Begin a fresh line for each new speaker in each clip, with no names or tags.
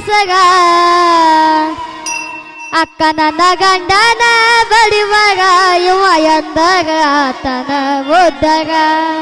ಬ್ಯಾಸಗ ಅಕ್ಕ ನನ್ನ ಗಂಡನ ಬಡಿವಾಗ ಇವ ಎಂದಾಗ ಆತನ ಓದ್ದಾಗ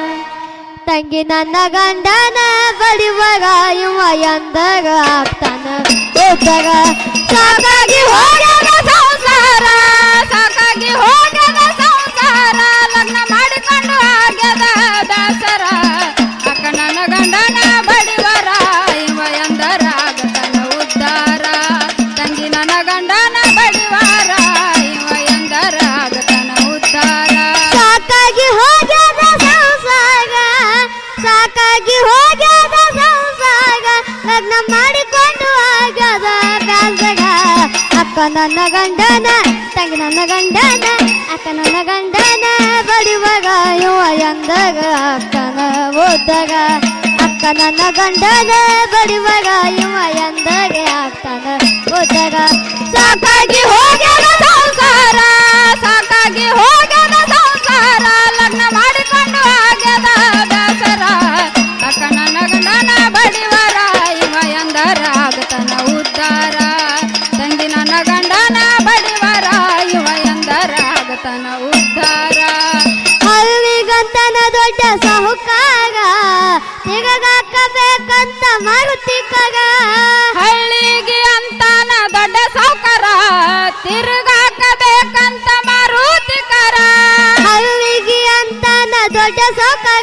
ತಂಗಿ ನನ್ನ ಗಂಡನ ಬಡಿವಾಗ ಇವ ಎಂದಾಗ ಆಗ್ತಾನ ಓದ್ದಾಗ ಸಾಕಾಗಿ ಹೋಗ್ಯಾದ ಸಂಸಾರ
ಸಾಕಾಗಿ ಹೋಗ್ಯದ ಸಂಸಾರ ಲಗ್ನ ಮಾಡಿಕೊಂಡು ಆಗ್ಯದ ಬೇಸರ ಅಕ್ಕ ನನ್ನ ಗಂಡನ ಬಡಿವರ ಇವ ಎಂದರ ಆಗತನ ಉದ್ಧಾರ ತಂಗಿ ನನ್ನ ಗಂಡನ ಬಡಿವಾರ ಇವ ಎಂದರ ಆಗತನ ಉದ್ಧಾರ
ಸಾಕಾಗಿ ಹೋಗ್ಯಾದ ಸಂಸಾರ ಸಾಕಾಗಿ ಹೋಗ್ಯಾದ ಸಂಸಾರ ಲಗ್ನ ಮಾಡಿಕೊಂಡು ಆಗ್ಯದ ಬ್ಯಾಸಗ ಅಕ್ಕ ನನ್ನ ಗಂಡನ ತಂಗಿ ನನ್ನ ಗಂಡನ ಅಕ್ಕ ನನ್ನ ಗಂಡನ ಬಡಿವಾಗ ಇವ ಎಂದಾಗ ಅಕ್ಕನ ಓದ್ದಾಗ ಅಕ್ಕ ನನ್ನ ಗಂಡನ ಬಡಿವಾಗ ಇವ ಎಂದಾಗ ಆಗ್ತಾನ ಓದ್ದಾಗ ಸಾಕಾಗಿ ಹೋಗ್ಯಾದ ಸಂಸಾರ
ಸಾಕಾಗಿ ಹೋಗ್ಯದ ಸಂಸಾರ ಲಗ್ನ ಮಾಡಿಕೊಂಡು ಆಗ್ಯದ ಬೇಸರ ಅಕ್ಕ ನನ್ನ ಗಂಡನ ಬಡಿವರ ಇವ ಎಂದರ ಆಗತನ ಉದ್ಧಾರ ತಂಗಿ ನನ್ನ ಗಂಡನ ಬಡಿವರ ಇವ ಎಂದರ ಆಗತನ ಉದ್ಧಾರ
ಹಳ್ಳಿಗಂತನ ದೊಡ್ಡ ಸಾಹುಕಾರ ತಿರುಗಾಕಬೇಕಂತ ಮಾರುತಿಕಗ
ಹಳ್ಳಿಗೆ ಅಂತಾನ ದೊಡ್ಡ ಸಾವುಕಾರ ತಿರುಗಾಕಬೇಕಂತ ಮಾರುತಿಕರ
ಹಳ್ಳಿಗೆ ಅಂತನ ದೊಡ್ಡ ಸಾಹುಕಾರ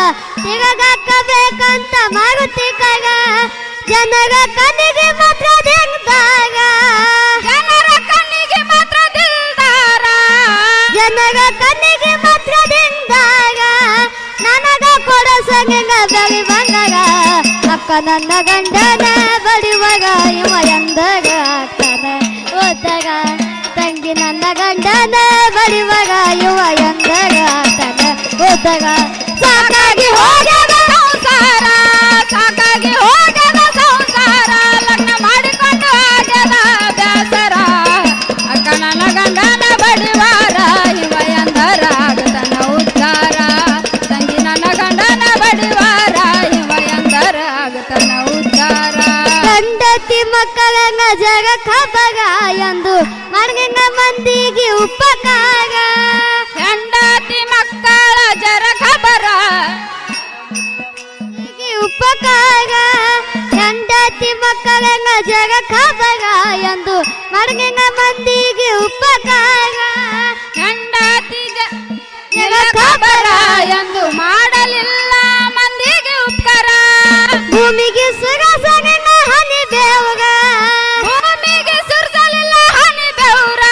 ತಿರುಗಾಕಬೇಕಂತ ಮಾರುತಿಕಗ ಜನರ ಕಣ್ಣಿಗೆ ಮಾತ್ರ ದಿಂದಾಗ
ಜನರ ಕಣ್ಣಿಗೆ ಮಾತ್ರ ದಿಲ್ದಾರ
ಜನರ ಕಣ್ಣಿಗೆ ಮಾತ್ರ ದಿಂದಾಗ ನನಗ ಕೊಡಸಂಗ ಬೆಳಿ ಬಂದಾಗ ಅಕ್ಕ ನನ್ನ ಗಂಡನ ಬಡಿವಾಗ ಇವ ಎಂದಾಗ ಆಗ್ತಾನ ಓದ್ದಾಗ ತಂಗಿ ನನ್ನ ಗಂಡನ ಬಡಿವಾಗ ಇವ ಎಂದಾಗ ಆಗ್ತಾನ ಓದ್ದಾಗ ಸಾಕಾಗಿ ಹೋಗ್ಯಾದ
ಸಂಸಾರ ಸಾಕಾಗಿ ಹೋಗ್ಯದ ಸಂಸಾರ ಲಗ್ನ ಮಾಡಿಕೊಂಡು ಆಗ್ಯದ ಬೇಸರ ಅಕ್ಕ ನನ್ನ ಗಂಡನ ಬಡಿವಾರ ಇವ ಎಂದರ ಆಗತನ ಉದ್ಧಾರ ತಂಗಿ ನನ್ನ ಗಂಡನ ಬಡಿವಾರ ಇವ ಎಂದರ ಆಗತನ ಉದ್ಧಾರ
ಗಂಡತಿ ಮಕ್ಕಳನ್ನ ಜಗ ಖಬಗ ಎಂದು ಮಡಗಿನ ಮಂದಿಗೆ ಉಪಕಾರ
ಹೆಂಡತಿ ಮಕ್ಕಳ ಜರ ಖಬರ
ಮಂದಿಗೆ ಉಪಕಾರ ಹೆಂಡತಿ ಮಕ್ಕಳನ್ನ ಜಗ ಖಬಗ ಎಂದು ಮಡಗಿನ ಮಂದಿಗೆ ಉಪಕಾರ
ಹೆಂಡತಿ ಜ-
ಜಗ
ಜರ
ಖಬರ
ಖಬರ ಎಂದು ಮಾಡಲಿಲ್ಲ ಮಂದಿಗೆ ಉಪಕಾರ
ಭೂಮಿಗೆ ಸುರಸನ ಹನಿ ಬೇವಗ
ಭೂಮಿಗೆ ಸುರಿಸಲಿಲ್ಲ ಹನಿ ಬೆವರ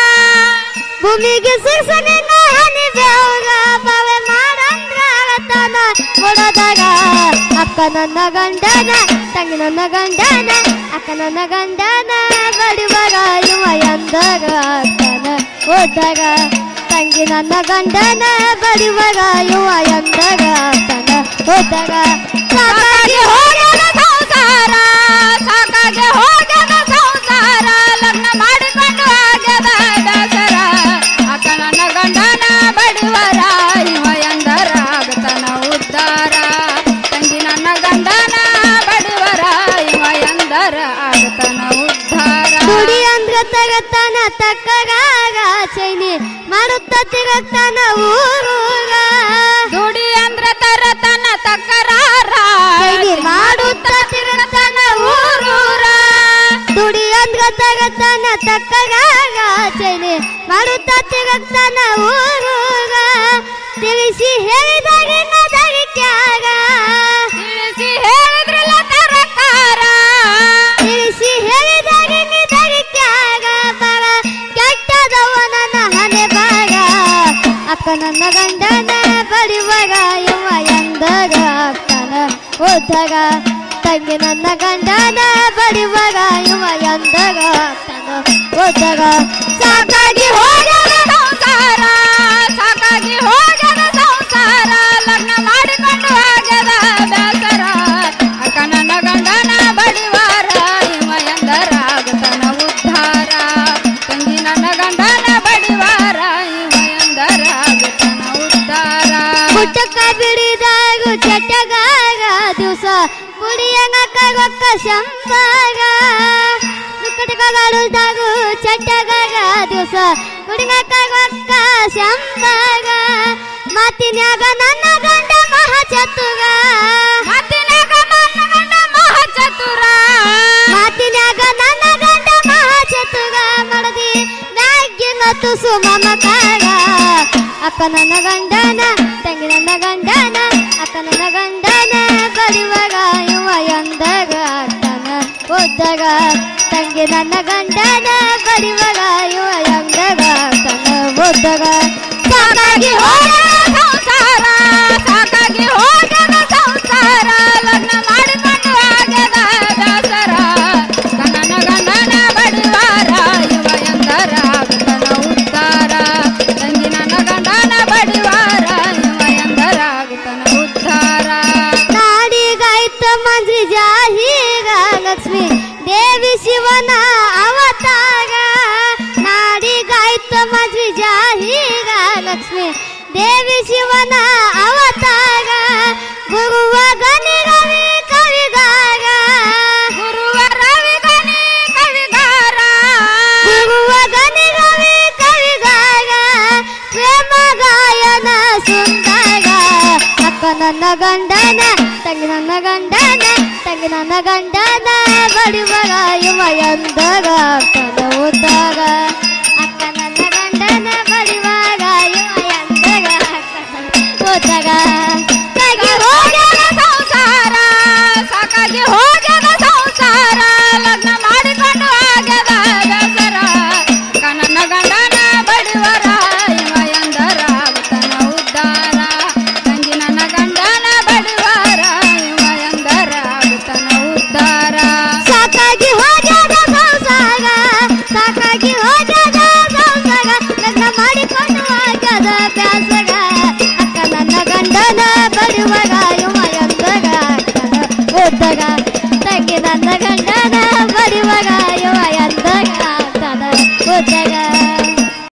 ಭೂಮಿಗೆ ಸುರಸನ ಹನಿ ಬೇವಗ ಬಾವೆ ಮಾಡಂದ್ರ ತನ ಕೊಡದಾಗ ಅಕ್ಕ ನನ್ನ ಗಂಡನ ತಂಗಿ ನನ್ನ ಗಂಡನ ಅಕ್ಕ ನನ್ನ ಗಂಡನ ಬಡಿವಾಗ ಇವ ಎಂದಾಗ ಅಕ್ಕನ ಓದಾಗ ತಂಗಿ ನನ್ನ ಗಂಡನ ಬಡಿವಾಗ ಇವ ಎಂದಾಗ ಅಕ್ಕನ ಓದಾಗ ಸಾಕಾಗಿ
ಹೋಗ್ಯದ ಸಂಸಾರ ಸಾಕಾಗಿ ಹೋಗ್ಯದ ಸಂಸಾರ ಲಗ್ನ ಮಾಡಿಕೊಂಡು ಆಗ್ಯದ ಬೇಸರ ಅಕ್ಕ ನನ್ನ ಗಂಡನ ಬಡಿವರ ಇವ ಎಂದರ ಆಗತನ ಉದ್ಧಾರ ತಂಗಿ ನನ್ನ ಗಂಡನ ಬಡಿವರ ಇವ ಎಂದರ ಆಗತನ ಉದ್ಧಾರ
ದುಡಿ ಅಂದ್ರ ತಗತಾನ ತಕ್ಕಗಾಗ ಚೈನಿ ಮಾಡುತ್ತ ತಿರುಗ್ತಾನ ಊರೂಗ
ದುಡಿ ಅಂದ್ರ ತರತನ ತಕರಾರ
ಚೈನಿ ಮಾಡುತ್ತ ತಿರುಗ್ತಾನ ಊರೂರ ದುಡಿ ಅಂದ್ರ ತಗತಾನ ತಕ್ಕಗಾಗ ಚೈನಿ ಮಾಡುತ್ತ ತಿರುಗ್ತಾನ ಊರೂಗ ತಿಳಿಸಿ ಹೇಳಿದಾಗಿನ ದರಿಕ್ಯಾಗ
ತಿಳಿಸಿ ಹೇಳಿದ್ರಲ್ಲ ತರಕಾರ
ತಿಳಿಸಿ ಹೇಳಿದಾಗಿನ ದರಿಕ್ಯಾಗ ಬರ ಕೆಟ್ಟದವ ನನ್ನ ಹಣೆ ಬಾಗ ಅಕ್ಕ ನನ್ನ ಗಂಡನ ಬಡಿವಾಗ ಇವ ಎಂದಾಗ ಅಕ್ಕನ ಓದಾಗ ತಂಗಿ ನನ್ನ ಗಂಡನ ಬಡಿವಾಗ ಇವ ಎಂದಾಗ ಅಕ್ಕನ ಓದಾಗ ಸಾಕಾಗಿ ಹೋಗ್ಯಾದ
ಸಂಸಾರ ಸಾಕಾಗಿ ಹೋಗದ ಸಂಸಾರ ಲಗ್ನ ಮಾಡಿಕೊಂಡು ಆಗ್ಯದ ಬೇಸರ ಅಕ್ಕ ನನ್ನ ಗಂಡನ ಬಡಿವಾರ ಇವ ಎಂದರ ಆಗತನ ಉದ್ಧಾರ ತಂಗಿ ನನ್ನ ಗಂಡನ ಬಡಿವಾರ ಇವ ಎಂದರ ಆಗತನ ಉದ್ಧಾರ
ಪುಟ್ಟಕ ಬಿಡಿದಾಗ ಚಟಗಾಗ ದಿವಸ ಕುಡಿಯಂಗ ಕೈಗೊಕ್ಕ ಶಂಪಾಗ ಮಾಡುದಾಗು ಚಟ್ಟಗಾಗ ದಿವಸ ಕುಡಿಗಾಕ ಶಂಬಾಗ ಮಾತಿನ್ಯಾಗ ನನ್ನ ಗಂಡ ಮಹಾಚತುಗ
ಮಾತಿನಾಗ ನನ್ನ ಗಂಡ ಮಹಾಚತುರ
ಮಾತಿನ್ಯಾಗ ನನ್ನ ಗಂಡ ಮಹಾಚತುಗ ಮಾಡದಿ ಮ್ಯಾಗಿನ ತುಸು ಮಮಕಾರ ಅಕ್ಕ ನನ್ನ ಗಂಡನ ತಂಗಿ ನನ್ನ ಗಂಡನ ಅಕ್ಕ ನನ್ನ ಗಂಡನ ಬರುವಾಗ ಇವ ಎಂದಾಗ ಅಕ್ಕನ ಓದ್ದಾಗ ತಂಗಿ ನನ್ನ ಗಂಡನ ಬರುವಾಗ ಇವ ಎಂದಾಗ ಅಕ್ಕನ ಓದ್ದಾಗ ಸಾಕಾಗಿ ಹೋದ
ಸಂಸಾರ ಸಾಕಾಗಿ ಹೋಗದ ಸಂಸಾರ ಲಗ್ನ ಮಾಡಿಕೊಂಡು ಆಗ್ಯದ ಬೇಸರ ಗಂಡನ ಗಂಡನ ಬಡಿವಾರ ಇವ ಎಂದರ ಆಗುತ್ತನ ಉದ್ಧಾರ ತಂಗಿ ನನ್ನ ಗಂಡನ ಬಡಿವಾರ ಇವ ಎಂದರ ಆಗುತ್ತನ ಉದ್ಧಾರ
ನಾಡಿಗಾಯ್ತ ಮಂತ್ರಿ ಜಾಹೀಗ ಲಕ್ಷ್ಮಿ ದೇವಿ ಶಿವನ ಅವತಾರ ನಾಡಿಗಾಯ್ತ ಮಂತ್ರಿ ಜಾಹೀಗ ಲಕ್ಷ್ಮಿ ದೇವಿ ಶಿವನ ಅವತಾರ ಗುರುವ ಗನಿ ರವಿ ಕವಿಗಾರ
ಗುರುವ ರವಿ ಗಣಿ ಕವಿಗಾರ
ಗುರುವ ಗನಿ ರವಿ ಕವಿಗಾರ ಪ್ರೇಮ ಗಾಯನ ಸುಂದರ ಅಕ್ಕ ನನ್ನ ಗಂಡನ ತಂಗಿ ನನ್ನ ಗಂಡನ ತಂಗಿ ನನ್ನ ಗಂಡನ ಬಡಿವರ ಇವ ಎಂದರ